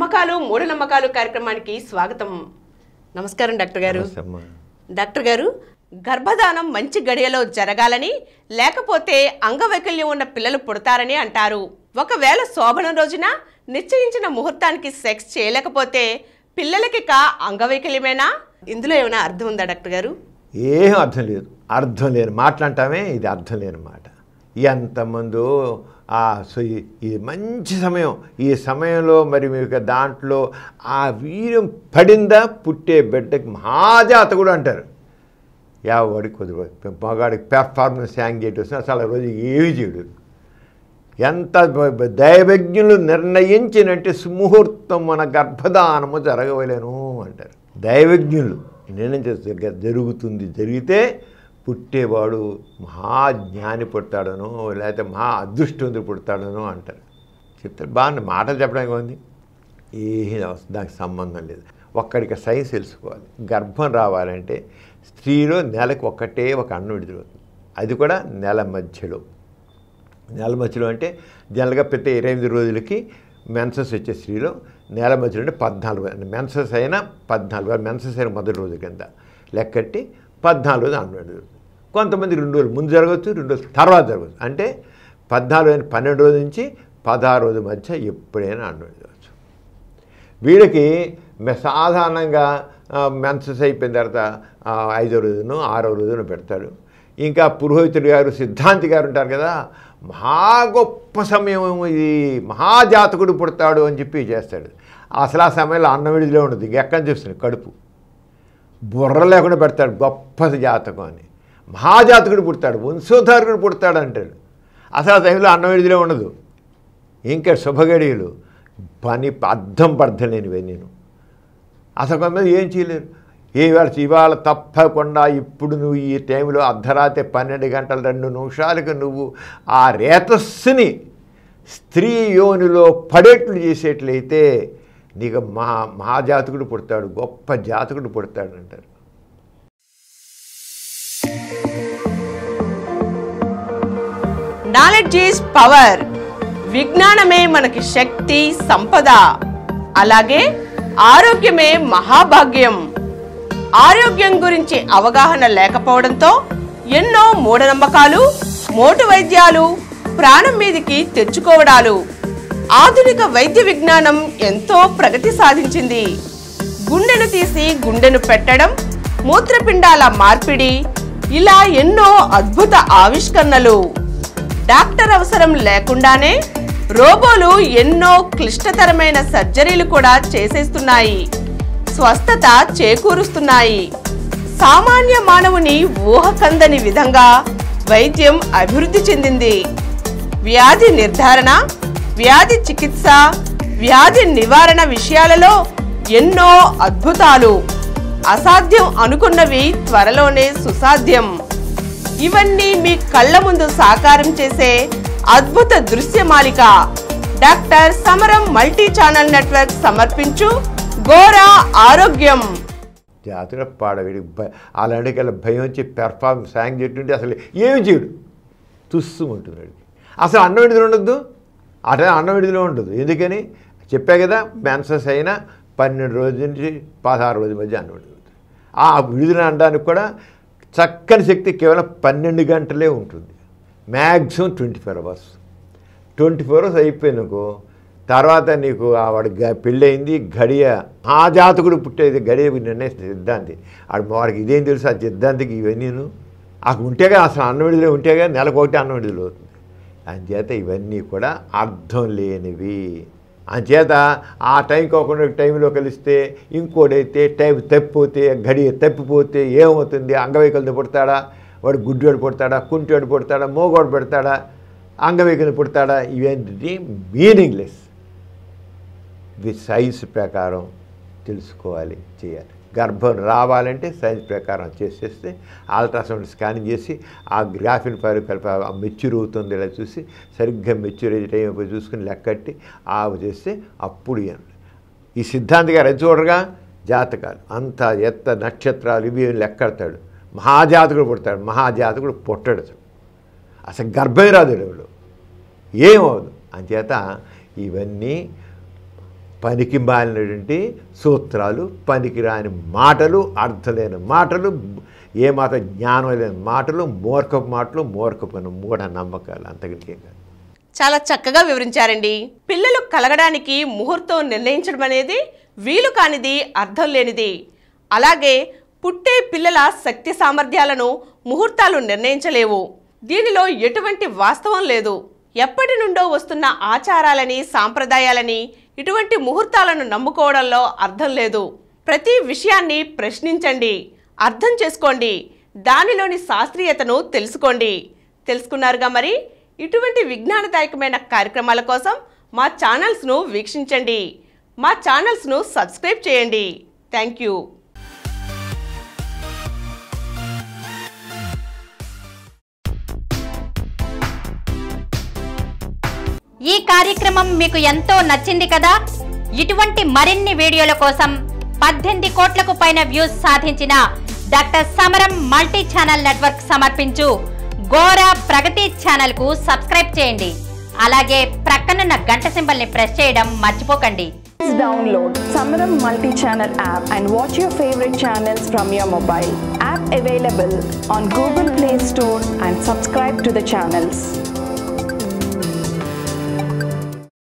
నమ్మకాలు మూఢనమ్మకాలు కార్యక్రమానికి స్వాగతం నమస్కారం డాక్టర్ గారు అమ్మా. డాక్టర్ గారు గర్భధానం మంచి గడియలో జరగాలని లేకపోతే అంగవైకల్యం ఉన్న పిల్లలు పుడతారని అంటారు ఒకవేళ శోభనం రోజున నిశ్చయించిన ముహూర్తానికి సెక్స్ చేయలేకపోతే పిల్లలకి కా అంగవైకల్యమేనా ఇందులో ఏమైనా అర్థం ఉందా డాక్టర్ గారు ఏం అర్థం లేదు అర్థం లేని మాటలంటామే ఇది అర్థం లేని మాట ఎంతమందో ఆ సో ఈ- ఈ మంచి సమయం ఈ సమయంలో మరి మీకు దాంట్లో ఆ వీర్యం పడిందా పుట్టే బిడ్డకి మహాజాత కూడా అంటారు వాడికి కొద్దిగా మగాడికి పెర్ఫార్మెన్స్ యాంగ్ చేయటం వస్తుంది అసలు ఆ రోజు ఏమి చేయడు ఎంత బ- బ- దైవజ్ఞులు నిర్ణయించినట్టు సుముహూర్తం మన గర్భధానము జరగవలేను అంటారు దైవజ్ఞులు నిర్ణయం చేస్తారు జరుగుతుంది జరిగితే పుట్టేవాడు మహాజ్ఞాని పుడతాడనో లేకపోతే మహా అదృష్టవంతుడు పుడతాడనో అంటారు చెప్తారు బాగుంది మాటలు చెప్పడానికి ఉంది ఏ దానికి సంబంధం లేదు ఒక్కడికి సైన్స్ తెలుసుకోవాలి గర్భం రావాలంటే స్త్రీలో నెలకు ఒక్కటే ఒక అన్నం విడుదలవుతుంది అది కూడా నెల మధ్యలో నెల మధ్యలో అంటే జనరల్గా ప్రతి ఇరవై ఎనిమిది రోజులకి మెన్సెస్ వచ్చే స్త్రీలో నెల మధ్యలో అంటే పద్నాలుగు మెన్సెస్ అయినా పద్నాలుగు మెన్సెస్ అయిన మొదటి రోజు కింద లెక్కట్టి పద్నాలుగు రోజులు అన్నం విడుదల కొంతమంది రెండు రోజులు ముందు జరగవచ్చు రెండు రోజులు తర్వాత జరగవచ్చు అంటే పద్నాలుగు అయిన పన్నెండు రోజుల నుంచి పదహారు రోజుల మధ్య ఎప్పుడైనా అన్నం విడవచ్చు వీళ్ళకి మె- సాధారణంగా మెన్సెస్ అయిపోయిన తర్వాత ఆ, ఐదో రోజును ఆరో రోజును పెడతాడు ఇంకా పురోహితుడు గారు సిద్ధాంతి గారు ఉంటారు కదా మహా గొప్ప సమయం ఇది మహాజాతకుడు పుడతాడు అని చెప్పి చేస్తాడు అసలు ఆ సమయంలో అన్నం విడిదిలో ఉండదు ఇంకెక్కడ చూస్తుంది కడుపు బుర్ర లేకుండా పెడతాడు గొప్ప జాతకం అని మహాజాతకుడు పుడతాడు వంశోద్ధారకుడు పుడతాడు అంటాడు అసలు ఆ టైంలో అన్నం విడిదిలో ఉండదు ఇంకా శుభగడియలు పని అర్థం పర్థం లేనివే నేను అసలు కొంతమంది ఏం చేయలేరు ఏ వేళ ఇవాళ తప్పకుండా ఇప్పుడు నువ్వు ఈ టైంలో అర్ధరాత్రి పన్నెండు గంటల రెండు నిమిషాలకు నువ్వు ఆ రేతస్సుని స్త్రీ యోనిలో పడేట్లు చేసేట్లయితే నీకు మహా మహాజాతకుడు పుడతాడు గొప్ప జాతకుడు పుడతాడు అంటారు నాలెడ్జ్ ఈజ్ పవర్ విజ్ఞానమే మనకి శక్తి సంపద అలాగే ఆరోగ్యమే మహాభాగ్యం ఆరోగ్యం గురించి అవగాహన లేకపోవడంతో ఎన్నో మూఢనమ్మకాలు మోటు వైద్యాలు ప్రాణం మీదికి తెచ్చుకోవడాలు ఆధునిక వైద్య విజ్ఞానం ఎంతో ప్రగతి సాధించింది గుండెను తీసి గుండెను పెట్టడం మూత్రపిండాల మార్పిడి ఇలా ఎన్నో అద్భుత ఆవిష్కరణలు డాక్టర్ అవసరం లేకుండానే రోబోలు ఎన్నో క్లిష్టతరమైన సర్జరీలు కూడా చేసేస్తున్నాయి స్వస్థత చేకూరుస్తున్నాయి సామాన్య మానవుని ఊహకందని విధంగా వైద్యం అభివృద్ధి చెందింది వ్యాధి నిర్ధారణ వ్యాధి చికిత్స వ్యాధి నివారణ విషయాలలో ఎన్నో అద్భుతాలు అసాధ్యం అనుకున్నవి త్వరలోనే సుసాధ్యం ఇవన్నీ మీ కళ్ళ ముందు సాకారం చేసే అద్భుత దృశ్యమాలిక డాక్టర్ సమరం మల్టీ ఛానల్ నెట్వర్క్ సమర్పించు గోరా ఆరోగ్యం జాతర పాడ వీడికి భ అలాంటికల్లా భయం వచ్చి పెర్ఫార్మెన్స్ సాంగ్ చెట్టుంటే అసలు ఏమి చేయడు తుస్సు ఉంటుంది వాడికి అసలు అన్నం విడుదల ఉండద్దు అటే అన్నం విడుదల ఉండదు ఎందుకని చెప్పా కదా మెన్సెస్ అయినా పన్నెండు రోజుల నుంచి పదహారు రోజుల మధ్య అన్నం విడుదల ఉంటుంది. ఆ విడుదల అనడానికి కూడా చక్కని శక్తి కేవలం పన్నెండు గంటలే ఉంటుంది maximum twenty four hours twenty four hours అయిపోయినకో తర్వాత నీకు ఆ వాడి గ- పెళ్ళయింది గడియ ఆ జాతకుడు పుట్టేది గడియ నిర్ణయిస్తుంది సిద్ధాంతి ఆడు వాడికి ఇదేం తెలుసు ఆ సిద్ధాంతికి ఇవన్నీను ఆ ఉంటేగా అసలు అన్నం విడుదల ఉంటేగా నెలకు ఒకటి అన్నం విడుదల అవుతుంది అంచేత ఇవన్నీ కూడా అర్థం లేనివి అంచేత ఆ టైం కాకుండా టైంలో కలిస్తే ఇంకోటైతే టైం తప్పిపోతే గడియ తప్పిపోతే ఏమవుతుంది అంగవైకల్యం పుడతాడా వాడు గుడ్డివాడు పుడతాడా కుంటివాడు పుడతాడా మోగోడు పుడతాడా అంగవైకల్యం పుడతాడా ఇవన్నీ మీనింగ్లెస్ ఇవి సైన్స్ ప్రకారం తెలుసుకోవాలి చేయాలి గర్భం రావాలంటే సైన్స్ ప్రకారం చేసేస్తే అల్ట్రాసౌండ్ స్కానింగ్ చేసి ఆ గ్రాఫిన్ ఫైర్ కలిపి ఆ మెచ్యూర్ అవుతుంది ఇలా చూసి సరిగ్గా మెచ్యూరేజ్ టైం అయిపోయి చూసుకుని లెక్కట్టి ఆ చేస్తే అప్పుడు ఇవ్వండి. ఈ సిద్ధాంతి గారు అది చూడగా జాతకాలు అంత ఎత్త నక్షత్రాలు ఇవి లెక్కడతాడు మహాజాతకుడు పుడతాడు మహాజాతకుడు పుట్టడు అసలు అసలు గర్భమే రాదు ఎవడు ఏమవదు అంచేత ఇవన్నీ పనికి మాలినటువంటి సూత్రాలు పనికిరాని మాటలు అర్థలేని మాటలు ఏమాత్రం జ్ఞానం లేని మాటలు మూర్ఖపు మాటలు మూర్ఖపు మూఢ నమ్మకాలు అంతకంటే కాదు చాలా చక్కగా వివరించారండి పిల్లలు కలగడానికి ముహూర్తం నిర్ణయించడం అనేది వీలు కానిది అర్థం లేనిది అలాగే పుట్టే పిల్లల శక్తి సామర్థ్యాలను ముహూర్తాలు నిర్ణయించలేవు దీనిలో ఎటువంటి వాస్తవం లేదు ఎప్పటి నుండో వస్తున్న ఆచారాలని సాంప్రదాయాలని ఇటువంటి ముహూర్తాలను నమ్ముకోవడంలో అర్థం లేదు ప్రతి విషయాన్ని ప్రశ్నించండి అర్థం చేసుకోండి దానిలోని శాస్త్రీయతను తెలుసుకోండి తెలుసుకున్నారుగా మరి ఇటువంటి విజ్ఞానదాయకమైన కార్యక్రమాల కోసం మా ఛానల్స్ను వీక్షించండి మా ఛానల్స్ను సబ్స్క్రైబ్ చేయండి థ్యాంక్ యూ ఈ కార్యక్రమం మీకు ఎంతో నచ్చింది కదా ఇటువంటి మరిన్ని వీడియోల కోసం పద్దెనిమిది కోట్లకు పైన వ్యూస్ సాధించిన డాక్టర్ సమరం మల్టీ ఛానల్ నెట్వర్క్ సమర్పించు గోరా ప్రగతి ఛానల్ కు సబ్స్క్రైబ్ చేయండి అలాగే ప్రక్కనున్న గంట సింబల్ ని ప్రెస్ చేయడం మర్చిపోకండి Please download Samaram multi-channel app and watch your favorite channels from your mobile. App available on Google Play Store and subscribe to the channels.